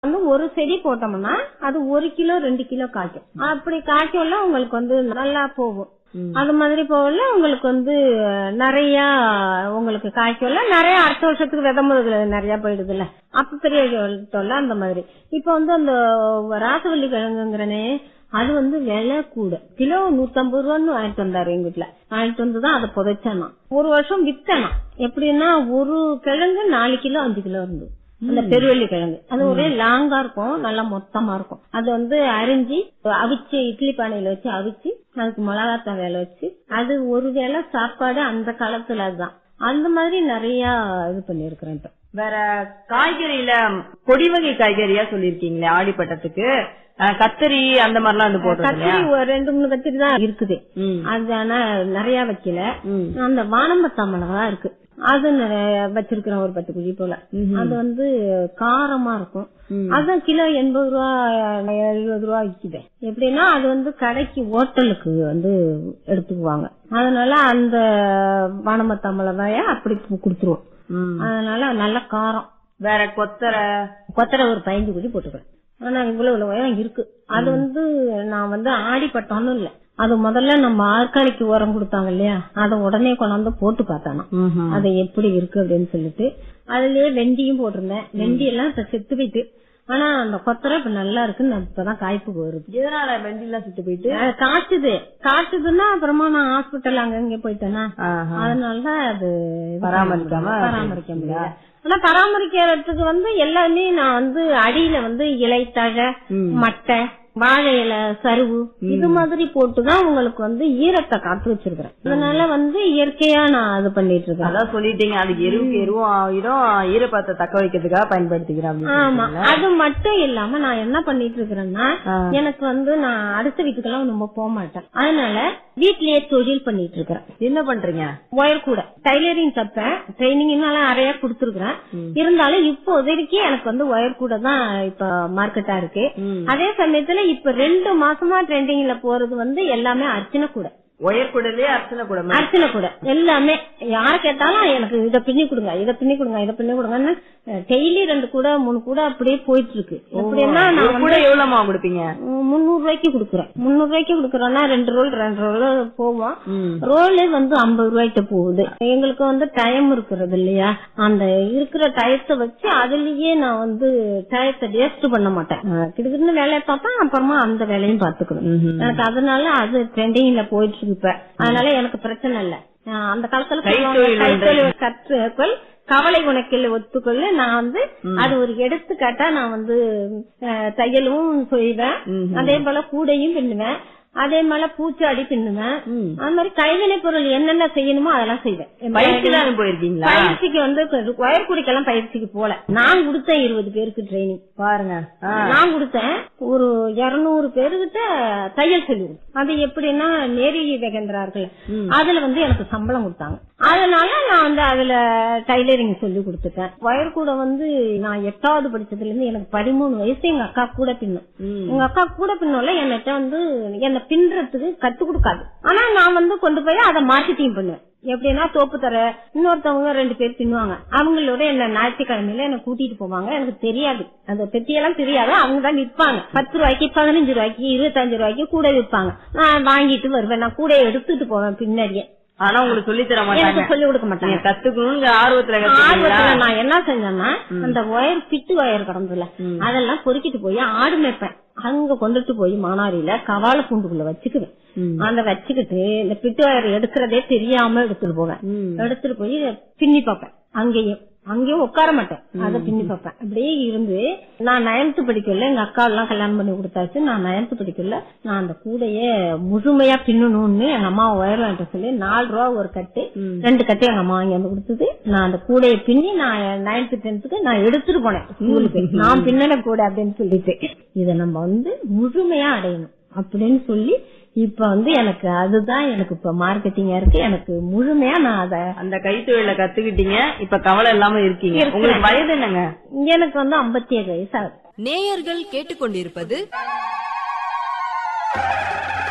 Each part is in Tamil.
வந்து ஒரு செடி போட்டோம்னா அது ஒரு கிலோ ரெண்டு கிலோ காய்க்கும் அப்படி காய்க்கும்ல உங்களுக்கு வந்து நல்லா போகும் அது மாதிரி போகல உங்களுக்கு வந்து நிறைய உங்களுக்கு காய்க்கும்ல நிறைய அடுத்த வருஷத்துக்கு விதை முதல்ல நிறைய போயிடுதுல்ல அப்ப பெரிய தொல்லை அந்த மாதிரி இப்ப வந்து அந்த ராசவள்ளி கிழங்குங்கிறனே அது வந்து விலை கூட கிலோ நூத்தம்பது ரூபான்னு வாங்கிட்டு வந்தாரு எங்க வீட்டுல வாங்கிட்டு வந்துதான் அதை புதைச்சானா ஒரு வருஷம் வித்தனா எப்படின்னா ஒரு கிழங்கு நாலு கிலோ அஞ்சு கிலோ இருந்தது அந்த பெருவள்ளி கிழங்கு அது ஒரே லாங்கா இருக்கும் நல்லா மொத்தமா இருக்கும் அது வந்து அரிஞ்சு அவிச்சு இட்லி பானையில வச்சு அவிச்சு அதுக்கு மிளகாத்தூள் வேலை வச்சு அது ஒரு வேளை சாப்பாடு அந்த காலத்துல அதுதான் அந்த மாதிரி நிறைய இது பண்ணிருக்கிறேன் இப்ப வேற காய்கறியில கொடி வகை காய்கறியா சொல்லிருக்கீங்களே ஆடிப்பட்டத்துக்கு அஹ், கத்தரி அந்த மாதிரிலாம் வந்து போடுறது கத்திரி இல்லையா ஒரு ரெண்டு மூணு கத்திரி தான் இருக்குது ம். அது ஆனா நிறைய வைக்கல ம். அந்த வானம்பத்தா மிளகா இருக்கு அது நிறைய வச்சிருக்கிறேன் ஒரு பத்து குழி போல ம்ஹும். அது வந்து காரமா இருக்கும் ம். அதான் கிலோ எண்பது ரூபா எழுபது ரூபா விக்குது எப்படின்னா அது வந்து கடைக்கு ஹோட்டலுக்கு வந்து எடுத்துக்குவாங்க அதனால அந்த வானமத்தா மிளகாய அப்படி கொடுத்துருவோம் ம். அதனால நல்ல காரம் வேற கொத்தரை கொத்தரை ஒரு பதினஞ்சு குழி போட்டுக்கிறேன் ஆனா இவ்வளவு இவ்வளவு உயரம் இருக்கு அது வந்து நான் வந்து ஆடிப்பட்டோன்னு இல்ல அது முதல்ல நம்ம ஆர்கானிக் உரம் கொடுத்தாங்க இல்லையா அதை உடனே கொண்டாந்து போட்டு பார்த்தானா ம்ஹும். அது எப்படி இருக்கு அப்படின்னு சொல்லிட்டு அதுலயே வெண்டியும் போட்டிருந்தேன் வெண்டி எல்லாம் இப்ப செத்து போயிட்டு ஆனா அந்த கொத்தரை இப்ப நல்லா இருக்குன்னு இப்பதான் காய்ப்புக்கு வருது எதனால வெண்டிலாம் சுட்டு போயிட்டு அது காய்ச்சுது காய்ச்சுதுன்னா அப்புறமா நான் ஹாஸ்பிட்டல் அங்க இங்க போயிட்டேனா ஆஹா. அதனாலதான் அது இது பராமரிக்காம பண்ண முடியல. பராமரிக்க முடியல ஆனா பராமரிக்கிறதுக்கு வந்து எல்லாமே நான் வந்து அடியில வந்து இலை தழை ம். மட்டை வாழை இலை சருவு இது மாதிரி போட்டுதான் உங்களுக்கு வந்து ஈரத்தை காத்து வச்சிருக்கிறேன் அதனால வந்து இயற்கையா நான் அது பண்ணிட்டு இருக்கேன் அதான் சொல்லிட்டீங்க அதுக்கு எருவுக்கு எருவும் ஆயிடும் ஈரப்பதத்தை தக்க வைக்கிறதுக்காக பயன்படுத்திக்கிறேன் அப்படின்னு ஆமா சொல்லிட்டீங்களா? அது மட்டும் இல்லாம நான் என்ன பண்ணிட்டு இருக்கிறேன்னா ஆ. எனக்கு வந்து நான் அடுத்த வீட்டுக்கெல்லாம் ரொம்ப போக மாட்டேன் அதனால வீட்லயே தொழில் பண்ணிட்டு இருக்கிறேன் என்ன பண்றீங்க ஒயர் கூட டைலரிங் தப்பேன் ட்ரைனிங் நிறைய கொடுத்துருக்கிறேன் இருந்தாலும் இப்போதைக்கு எனக்கு வந்து ஒயர் கூட தான் இப்ப மார்க்கெட்டா இருக்கு ம். அதே சமயத்துல இப்ப ரெண்டு மாசமா ட்ரெண்டிங்ல போறது வந்து எல்லாமே அர்ச்சனை கூட ஒயர் கூடலே அர்ச்சனை கூட அர்ச்சனை கூட எல்லாமே யார கேட்டாலும் எனக்கு இத பின்னி கொடுங்க இத பின்னி கொடுங்க இத பின்னி கொடுங்கன்னு டெய்லி ரெண்டு கூட மூணு கூட அப்படியே போயிட்டு இருக்கு எப்படின்னா ஒரு நான் கூட எவ்வளவுமா கொடுப்பீங்க வந்து முந்நூறு ரூபாய்க்கு கொடுக்குறேன் முந்நூறு ரூபாய்க்கு கொடுக்குறேன்னா ரெண்டு ரோல் ரெண்டு ரோல் போவோம் ம். ரோலே வந்து ஐம்பது ரூபாய்க்கு போகுது எங்களுக்கு வந்து டைம் இருக்கிறது இல்லையா அந்த இருக்கிற டயத்தை வச்சு அதுலயே நான் வந்து டயத்தை வேஸ்ட் பண்ண மாட்டேன் நான் கிடுக்கிட்டு வேலையை பார்ப்பேன் அப்புறமா அந்த வேலையும் பாத்துக்கணும் ம்ஹும். எனக்கு அதனால அது ட்ரெண்டிங்ல போயிட்டு இருக்கு இப்ப அதனால எனக்கு பிரச்சனை இல்ல ஆஹ் அந்த காலத்துல சொல்லுவாங்க, கைத்தொழில் கைத்தொழில் கற்றுக்கொள் கவலை உனக்கில் ஒத்துக்கொள்ள நான் வந்து அது ஒரு எடுத்துக்காட்டா நான் வந்து ஆஹ், தையலும் செய்வேன் ம்ஹும். அதே போல கூடையும் பின்னுவேன் அதே போல பூச்சாடி பின்னுவேன் ம். அந்த மாதிரி கைவினை பொருள் என்னென்ன செய்யணுமோ அதெல்லாம் செய்வேன் பயிற்சி தான் போயிருக்கீங்களா பயிற்சிக்கு வந்து ஒயர் குடிக்கெல்லாம் பயிற்சிக்கு போல நான் கொடுத்தேன் இருபது பேருக்கு ட்ரைனிங் பாருங்க ஆ. நான் கொடுத்தேன் ஒரு இருநூறு பேருகிட்ட தையல் சொல்லி கொடுத்தேன். அது எப்படின்னா நேரி வெகந்திரார்கள் ம். அதுல வந்து எனக்கு சம்பளம் கொடுத்தாங்க அதனால நான் வந்து அதுல டைலரிங் சொல்லி கொடுத்துட்டேன் ஒயர் கூட வந்து நான் எட்டாவது படிச்சதுல இருந்து எனக்கு பதிமூணு வயசு எங்க அக்கா கூட பின்னும் ம். எங்க அக்கா கூட பின்னோல என்கிட்ட வந்து என்ன பின்றதுக்கு கத்து கொடுக்காது ஆனா நான் வந்து கொண்டு போய் அதை மார்க்கெட்டிங் பண்ணுவேன் எப்படின்னா தோப்பு தர இன்னொருத்தவங்க ரெண்டு பேர் பின்னுவாங்க அவங்களோட என்ன ஞாயிற்றுக்கிழமையில என்ன கூட்டிட்டு போவாங்க எனக்கு தெரியாது அந்த பெட்டியெல்லாம் தெரியாது அவங்க தான் விற்பாங்க பத்து ரூபாய்க்கு பதினஞ்சு ரூபாய்க்கு இருபத்தஞ்சு ரூபாய்க்கு கூட விற்பாங்க நான் வாங்கிட்டு வருவேன் நான் கூட எடுத்துட்டு போவேன் பின்னாடியே ஆனா உங்களுக்கு சொல்லி தர மாட்டாங்க எனக்கு சொல்லி கொடுக்க மாட்டாங்க நீங்க கத்துக்கணும்னு ஆர்வத்துல கத்துக்கீங்களா ஆர்வத்துல நான் என்ன செஞ்சேன்னா அந்த ஒயர் பிட்டு ஒயர் கிடந்ததுல ம். அதெல்லாம் பொறுக்கிட்டு போய் ஆடு மேய்ப்பேன் அங்க கொண்டுட்டு போய் மானாரியில கவால பூண்டுக்குள்ள வச்சுக்குவேன் ம். அந்த வச்சுக்கிட்டு இந்த பிட்டு ஒயர் எடுக்கிறதே தெரியாம எடுத்துட்டு போவேன் ம். எடுத்துட்டு போய் பின்னி பார்ப்பேன் அங்கேயும் அங்கேயும் உட்கார மாட்டேன் அதை பின்னி பார்ப்பேன் அப்படியே இருந்து நான் நயன்த்து படிக்கல எங்க அக்கா எல்லாம் கல்யாணம் பண்ணி கொடுத்தாச்சு நான் நயன்த்து படிக்கல நான் அந்த கூடைய முழுமையா பின்னணும்னு எங்க அம்மா ஒயர் வாங்கிட்டு சொல்லி நாலு ரூபா ஒரு கட்டு ம். ரெண்டு கட்டு எங்க அம்மா வாங்கி வந்து கொடுத்தது நான் அந்த கூடைய பின்னி நான் நைன்த்து டென்த்துக்கு நான் எடுத்துட்டு போனேன் ஸ்கூலுக்கு நான் பின்னன கூட அப்படின்னு சொல்லிட்டு இத நம்ம வந்து முழுமையா அடையணும் அப்படின்னு சொல்லி இப்ப வந்து எனக்கு அதுதான் எனக்கு இப்ப மார்க்கெட்டிங்கா இருக்கு எனக்கு முழுமையா நான் அத அந்த கைத்தொழில கத்துக்கிட்டீங்க இப்ப கவலை இல்லாம இருக்கீங்க இருக்கிறேன். உங்களுக்கு வயது என்னங்க எனக்கு வந்து ஐம்பத்தி ஏழு வயசு ஆகுது நேயர்கள் கேட்டுக்கொண்டிருப்பது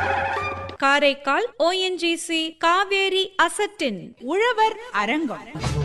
காரைக்கால் ஓஎன்ஜிசி காவேரி அசட்டின் உழவர் அரங்கம்